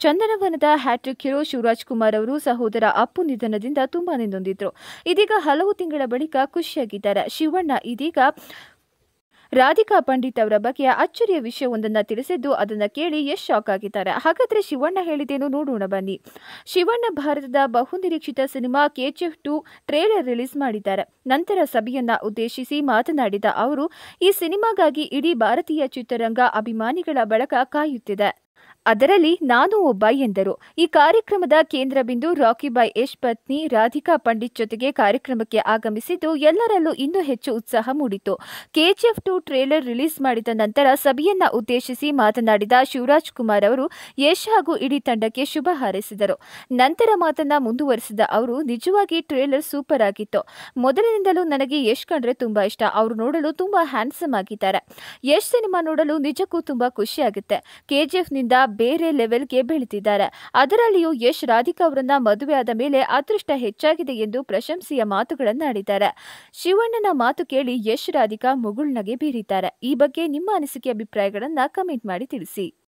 ಚಂದನವನದ hat-trick hero Shivaraj Kumar ಅವರು ಸಹೋದರ ಅಪ್ಪು ನಿಧನದಿಂದ ತುಂಬಾನೇ ನೊಂದಿದ್ರು ಇದೀಗ ಹಲವು ತಿಂಗಳ ಬಳಿಕ ಖುಷಿಯಾಗಿದ್ದಾರೆ ಶಿವಣ್ಣ ಇದೀಗ ರಾಧಿಕಾ ಪಂಡಿತ್ ಅವರ ಬಗ್ಗೆ ಅಚ್ಚರಿಯ ವಿಷಯವೊಂದನ್ನು ತಿಳಿಸಿದ್ದು ಅದನ್ನು ಕೇಳಿ ಎಷ್ಟು ಶಾಕ್ ಆಗಿದ್ದಾರೆ ಹಾಗಾದ್ರೆ ಶಿವಣ್ಣ ಹೇಳಿದೇನು ನೋಡೋಣ ಬನ್ನಿ ಶಿವಣ್ಣ ಭಾರತದ ಬಹುನಿರೀಕ್ಷಿತ cinema KGF two trailer release ಮಾಡಿದ್ದಾರೆ ನಂತರ ಸಭೆಯನ್ನ ಉದ್ದೇಶಿಸಿ ಮಾತನಾಡಿದ ಅವರು ಈ ಸಿನಿಮಾಗಾಗಿ ಇಡೀ ಭಾರತೀಯ ಚಿತ್ರರಂಗ ಅಭಿಮಾನಿಗಳ ಬಳಗ ಕಾಯುತ್ತಿದೆ ಅದರಲ್ಲಿ ನಾನು ಒಬ್ಬ ಎಂದರು ಈ ಕಾರ್ಯಕ್ರಮದ ಕೇಂದ್ರ ಬಿಂದು ರಾಕಿ ಬಾಯ್ ಯಶ್ ಪತ್ನಿ ರಾಧಿಕಾ ಪಂಡಿತ್ ಜೊತೆಗೆ ಕಾರ್ಯಕ್ರಮಕ್ಕೆ ಆಗಮಿಸಿದ್ದು ಎಲ್ಲರಲ್ಲೂ ಇನ್ನೂ ಹೆಚ್ಚು ಉತ್ಸಾಹ ಮೂಡಿತು ಕೆಜಿಎಫ್ ಟು ಟ್ರೇಲರ್ ರಿಲೀಸ್ ಮಾಡಿದ ನಂತರ ಸಭೆಯನ್ನ ಉದ್ದೇಶಿಸಿ ಮಾತನಾಡಿದ ಶಿವರಾಜ್ ಕುಮಾರ್ ಅವರು ಯಶ್ ಹಾಗೂ ಇಡೀ ತಂಡಕ್ಕೆ ಶುಭ ಹಾರೈಸಿದರು ನಂತರ ಮಾತನ್ನ ಮುಂದುವರಿಸಿದ ಅವರು ನಿಜವಾಗಿ ಟ್ರೇಲರ್ ಸೂಪರ್ ಆಗಿತ್ತು ಮೊದಲಿನಿಂದಲೂ ನನಗೆ ಯಶ್ ಕಂಡ್ರೆ ತುಂಬಾ ಇಷ್ಟ ಅವರು ನೋಡಲು ತುಂಬಾ ಹ್ಯಾಂಡ್ಸಮ್ ಆಗಿದ್ದಾರೆ ಯಶ್ ಸಿನಿಮಾ ನೋಡಲು ನಿಜಕ್ಕೂ ತುಂಬಾ ಖುಷಿಯಾಗುತ್ತೆ ಕೆಜಿಎಫ್ ನಿಂದ ಬೇರೆ ಲೆವೆಲ್ಗೆ ಬೆಳೆದಿದ್ದಾರೆ ಅದರಲ್ಲಿಯೂ ಯಶ್ ರಾಧಿಕಾ ಅವರನ್ನ ಮದುವೆ ಆದ ಮೇಲೆ ಅದೃಷ್ಟ ಹೆಚ್ಚಾಗಿದೆ ಎಂದು ಪ್ರಶಂಸೆಯ ಮಾತುಗಳನ್ನಾಡಿದ್ದಾರೆ ಶಿವಣ್ಣನ ಮಾತು ಕೇಳಿ ಯಶ್ ರಾಧಿಕಾ ಮುಗುಳ್ನಗೆ ಬೀರಿದ್ದಾರೆ ಈ ಬಗ್ಗೆ ನಿಮ್ಮ ಅನಿಸಿಕೆ ಅಭಿಪ್ರಾಯಗಳನ್ನ ಕಮೆಂಟ್ ಮಾಡಿ ತಿಳಿಸಿ